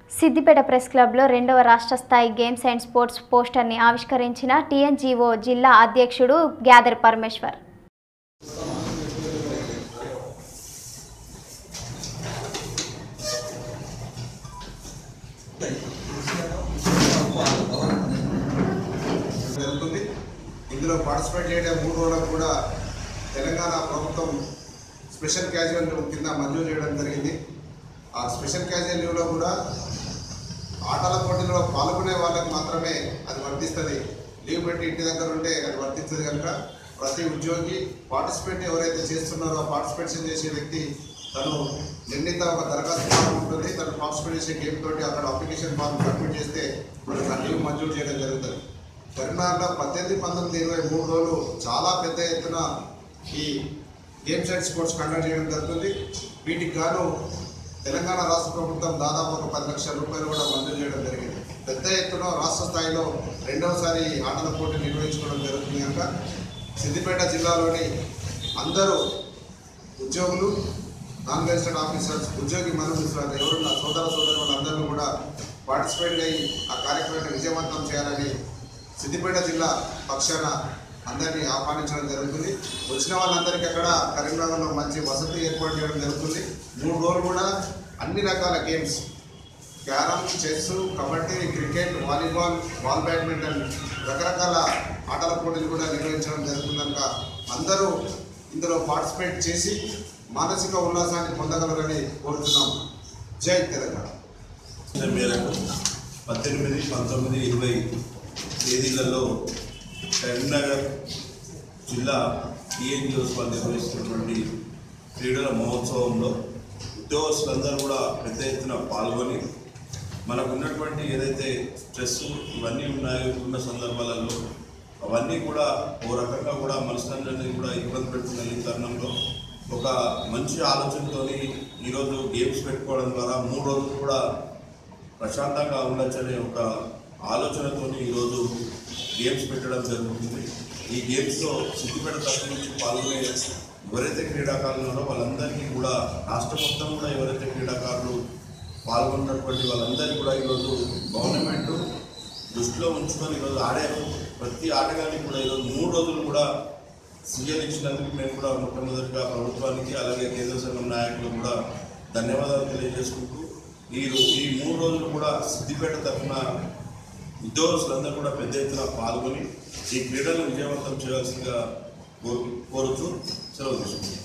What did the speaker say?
Siddipet press క్లబ్లో రెండవ రాష్ట్ర స్థాయి గేమ్స్ అండ్ స్పోర్ట్స్ పోస్టర్ని ఆవిష్కరించిన టీఎన్జీఓ జిల్లా అధ్యక్షుడు గ్యాదర్ పరమేశ్వర్ జరుగుతుంది ఇందులో పార్టిసిపేట్ చేయడం మూడు రోజులకు కూడా తెలంగాణ ప్రభుత్వం స్పెషల్ క్యాజువల్ లీవ్ కింద మంజూరు చేయడం జరిగింది ఆ స్పెషల్ క్యాజువల్ లీవ్లో కూడా ఆటల పోటీలో పాల్గొనే వాళ్ళకి మాత్రమే అది వర్తిస్తుంది లీవ్ పెట్టి ఇంటి దగ్గర ఉంటే అది వర్తిస్తుంది కనుక ప్రతి ఉద్యోగి పార్టిసిపేట్ ఎవరైతే చేస్తున్నారో పార్టిసిపేషన్ చేసే వ్యక్తి తను నిర్ణీత ఒక దరఖాస్తు ఫారం ఉంటుంది తను పార్టిసిపేట్ చేసే గేమ్ తోటి అక్కడ అప్లికేషన్ ఫామ్ సబ్మిట్ చేస్తే మనకు ఆ లీవ్ మంజూరు చేయడం జరుగుతుంది కరీంనగర్లో పద్దెనిమిది పంతొమ్మిది ఇరవై మూడు రోజులు చాలా పెద్ద ఎత్తున ఈ గేమ్స్ అండ్ స్పోర్ట్స్ కండక్ట్ చేయడం జరుగుతుంది వీటికి గాను తెలంగాణ రాష్ట్ర ప్రభుత్వం దాదాపు ఒక పది లక్షల రూపాయలు కూడా మంజూరు చేయడం జరిగింది పెద్ద ఎత్తున రాష్ట్ర స్థాయిలో రెండవసారి ఈ ఆటల పోటీ నిర్వహించుకోవడం జరుగుతుంది కనుక సిద్దిపేట జిల్లాలోని అందరూ ఉద్యోగులు నాన్ గెజిటెడ్ ఆఫీసర్స్ ఉద్యోగి మనుషులు ఎవరున్న సోదర సోదరులు అందరూ కూడా పార్టిసిపేట్ అయ్యి ఆ కార్యక్రమాన్ని విజయవంతం చేయాలని సిద్దిపేట జిల్లా పక్షాన అందరినీ ఆహ్వానించడం జరుగుతుంది వచ్చిన వాళ్ళందరికీ అక్కడ కరీంనగర్లో మంచి వసతి ఏర్పాటు చేయడం జరుగుతుంది మూడు రోజులు కూడా అన్ని రకాల games carrom chess kabaddi cricket volleyball ball badminton రకరకాల ఆటల పోటీలు కూడా నిర్వహించడం జరుగుతుంది కనుక అందరూ ఇందులో పార్టిసిపేట్ చేసి మానసిక ఉల్లాసాన్ని పొందగలరని కోరుతున్నాం జై తెలంగాణ సూచన మేరకు పద్దెనిమిది పంతొమ్మిది ఇరవై తేదీలలో కరీంనగర్ జిల్లా టీఎన్జిఓస్ వాళ్ళు నిర్వహిస్తున్నటువంటి క్రీడల మహోత్సవంలో ఉద్యోగస్తులందరూ కూడా పెద్ద ఎత్తున పాల్గొని మనకు ఉన్నటువంటి ఏదైతే స్ట్రెస్ ఇవన్నీ ఉన్నాయో ఉన్న సందర్భాలలో అవన్నీ కూడా ఓ రకంగా కూడా మనసులందరినీ కూడా ఇబ్బంది పెడుతున్న ఈ తరుణంలో ఒక మంచి ఆలోచనతోని ఈరోజు గేమ్స్ పెట్టుకోవడం ద్వారా మూడు రోజులు కూడా ప్రశాంతంగా ఉండొచ్చనే ఒక ఆలోచనతో ఈరోజు గేమ్స్ పెట్టడం జరుగుతుంది ఈ గేమ్స్లో సిద్దిపేట తరఫు నుంచి పాల్గొనే ఎవరైతే క్రీడాకారులు ఉన్నారో వాళ్ళందరికీ కూడా రాష్ట్ర మొత్తం కూడా ఎవరైతే క్రీడాకారులు పాల్గొన్నటువంటి వాళ్ళందరికీ కూడా ఈరోజు గవర్నమెంట్ దృష్టిలో ఉంచుకొని ఈరోజు ఆడే ప్రతి ఆటగానికి కూడా ఈరోజు మూడు రోజులు కూడా సీఎల్ ఇచ్చినందుకు మేము కూడా మొట్టమొదటిగా ప్రభుత్వానికి అలాగే కేంద్ర సంఘం నాయకులు కూడా ధన్యవాదాలు తెలియజేసుకుంటూ ఈ రో- ఈ మూడు రోజులు కూడా సిద్దిపేట తరఫున ఉద్యోగస్తులందరూ కూడా పెద్ద ఎత్తున పాల్గొని ఈ క్రీడలను విజయవంతం చేయాల్సిందిగా కోరు కోరుతూ సెలవు తీసుకుంటున్నాను